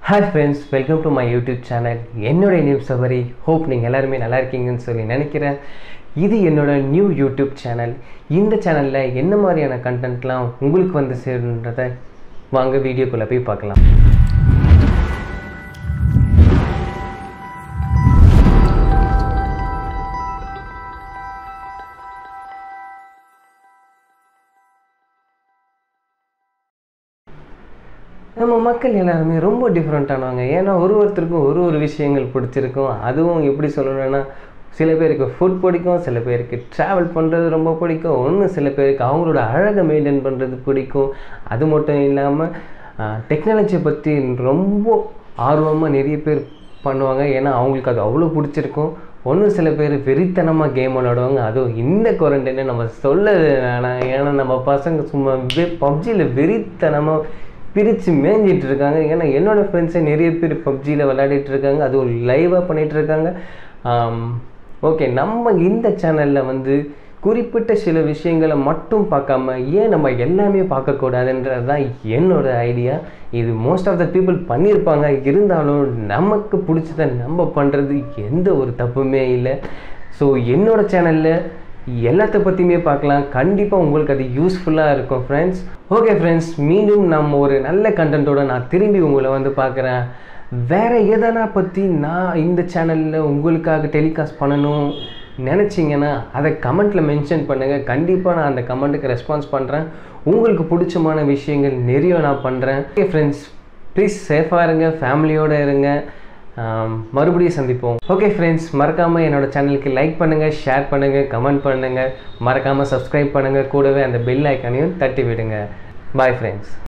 hi friends welcome to my YouTube channel என்னோட name Sabari hope நீங்கள் எல்லாருமே நல்லா இருக்கீங்கன்னு சொல்லி நினைக்கிறேன் இது என்னோட நியூ யூடியூப் சேனல் இந்த சேனலில் என்ன மாதிரியான கண்டென்ட்லாம் உங்களுக்கு வந்து சேருன்றதை வாங்க வீடியோக்குள்ளே போய் பார்க்கலாம் நம்ம மக்கள் எல்லாருமே ரொம்ப டிஃப்ரெண்ட்டானவங்க ஏன்னா ஒரு ஒருத்தருக்கும் ஒரு ஒரு விஷயங்கள் பிடிச்சிருக்கும் அதுவும் எப்படி சொல்லணும்னா சில பேருக்கு ஃபுட் பிடிக்கும் சில பேருக்கு ட்ராவல் பண்ணுறது ரொம்ப பிடிக்கும் ஒன்று சில பேருக்கு அவங்களோட அழகை மெயின்டைன் பண்ணுறது பிடிக்கும் அது மட்டும் இல்லாமல் டெக்னாலஜியை பற்றி ரொம்ப ஆர்வமாக நிறைய பேர் பண்ணுவாங்க ஏன்னா அவங்களுக்கு அது அவ்வளோ பிடிச்சிருக்கும் ஒன்று சில பேர் வெறித்தனமாக கேம் விளாடுவாங்க அதுவும் இந்த குவாரண்டைனை நம்ம சொல்ல வேணாம் ஏன்னா நம்ம பசங்க சும்மா வெ பப்ஜியில் வெறித்தனமாக பிரித்து மேய்ஞ்சிட்டு இருக்காங்க ஏன்னா என்னோடய ஃப்ரெண்ட்ஸே நிறைய பேர் பப்ஜியில் விளையாடிட்டு இருக்காங்க அதுவும் லைவாக பண்ணிகிட்டு இருக்காங்க ஓகே நம்ம இந்த சேனலில் வந்து குறிப்பிட்ட சில விஷயங்களை மட்டும் பார்க்காம ஏன் நம்ம எல்லாமே பார்க்கக்கூடாதுன்றது தான் என்னோட ஐடியா இது மோஸ்ட் ஆஃப் த பீப்புள் பண்ணியிருப்பாங்க இருந்தாலும் நமக்கு பிடிச்சத நம்ம பண்ணுறது எந்த ஒரு தப்புமே இல்லை ஸோ என்னோட சேனலில் எல்லாத்த பற்றியுமே பார்க்கலாம் கண்டிப்பாக உங்களுக்கு அது யூஸ்ஃபுல்லாக இருக்கும் ஃப்ரெண்ட்ஸ் ஓகே ஃப்ரெண்ட்ஸ் மீண்டும் நம்ம ஒரு நல்ல கண்டென்ட்டோட நான் திரும்பி உங்களை வந்து பார்க்குறேன் வேறு எதனா பற்றி நான் இந்த சேனலில் உங்களுக்காக டெலிகாஸ்ட் பண்ணணும் நினச்சிங்கன்னா அதை கமெண்ட்டில் மென்ஷன் பண்ணுங்கள் கண்டிப்பாக நான் அந்த கமெண்ட்டுக்கு ரெஸ்பான்ஸ் பண்ணுறேன் உங்களுக்கு பிடிச்சமான விஷயங்கள் நிறைய நான் பண்ணுறேன் ஓகே ஃப்ரெண்ட்ஸ் ப்ளீஸ் சேஃபாக இருங்க ஃபேமிலியோடு இருங்க மறுபடியும் சந்திப்போம் ஓகே ஃப்ரெண்ட்ஸ் மறக்காமல் என்னோடய சேனலுக்கு லைக் பண்ணுங்கள் ஷேர் பண்ணுங்கள் கமெண்ட் பண்ணுங்கள் மறக்காமல் சப்ஸ்கிரைப் பண்ணுங்கள் கூடவே அந்த பெல் ஐக்கானையும் தட்டி விடுங்க பாய் ஃப்ரெண்ட்ஸ்